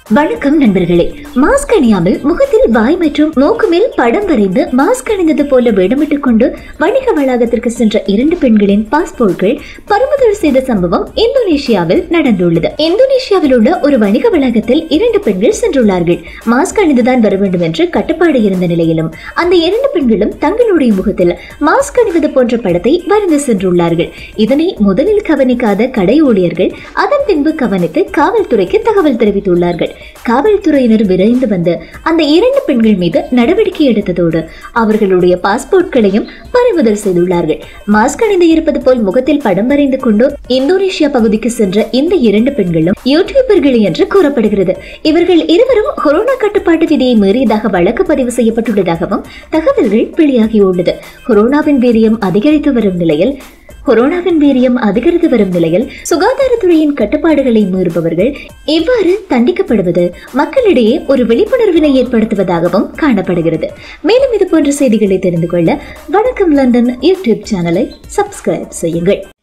வணக்கம் நண்பர்களே மாஸ்க் அணியாமல் முகத்தில் வாய் மற்றும் மூக்கு மேல் படம் வரைந்து மாஸ்க் அணிந்தது போல வேடமிட்டுக் கொண்டு வணிக வளாகத்திற்கு சென்ற இரண்டு பெண்களின் பாஸ்போர்ட்கள் பறிமுதல் செய்த சம்பவம் இந்தோனேஷியாவில் நடந்துள்ளது இந்தோனேஷியாவில் உள்ள ஒரு வணிக வளாகத்தில் இரண்டு பெண்கள் சென்றுள்ளார்கள் மாஸ்க் அணிந்துதான் வர வேண்டும் என்று கட்டுப்பாடு இருந்த நிலையிலும் அந்த இரண்டு பெண்களும் தங்களுடைய முகத்தில் மாஸ்க் அணிவது போன்ற படத்தை வரைந்து சென்றுள்ளார்கள் இதனை முதலில் கவனிக்காத கடை ஊழியர்கள் அதன் பின்பு கவனித்து காவல்துறைக்கு தகவல் தெரிவித்துள்ளார்கள் காவல்துறையினர் விரைந்து வந்து அந்த இரண்டு பெண்கள் மீது நடவடிக்கை எடுத்ததோடு அவர்களுடைய பாஸ்போர்ட்களையும் பறிமுதல் செய்துள்ளார்கள் மாஸ்க் அணிந்து இருப்பது போல் முகத்தில் படம் வரைந்து கொண்டு இந்தோனேஷியா பகுதிக்கு சென்ற இந்த இரண்டு பெண்களும் யூடியூபர்கள் என்று கூறப்படுகிறது இவர்கள் இருவரும் கொரோனா கட்டுப்பாட்டு விதியை மீறியதாக வழக்கு பதிவு செய்யப்பட்டுள்ளதாகவும் தகவல்கள் வெளியாகியுள்ளது கொரோனாவின் வீரியம் அதிகரித்து வரும் நிலையில் கொரோனாவின் வீரியம் அதிகரித்து வரும் நிலையில் சுகாதாரத்துறையின் கட்டுப்பாடுகளை மீறுபவர்கள் இவ்வாறு தண்டிக்கப்படுவது மக்களிடையே ஒரு விழிப்புணர்வினை ஏற்படுத்துவதாகவும் காணப்படுகிறது மேலும் இது போன்ற செய்திகளை தெரிந்து கொள்ள வணக்கம் லண்டன் யூடியூப் சேனலை சப்ஸ்கிரைப் செய்யுங்கள்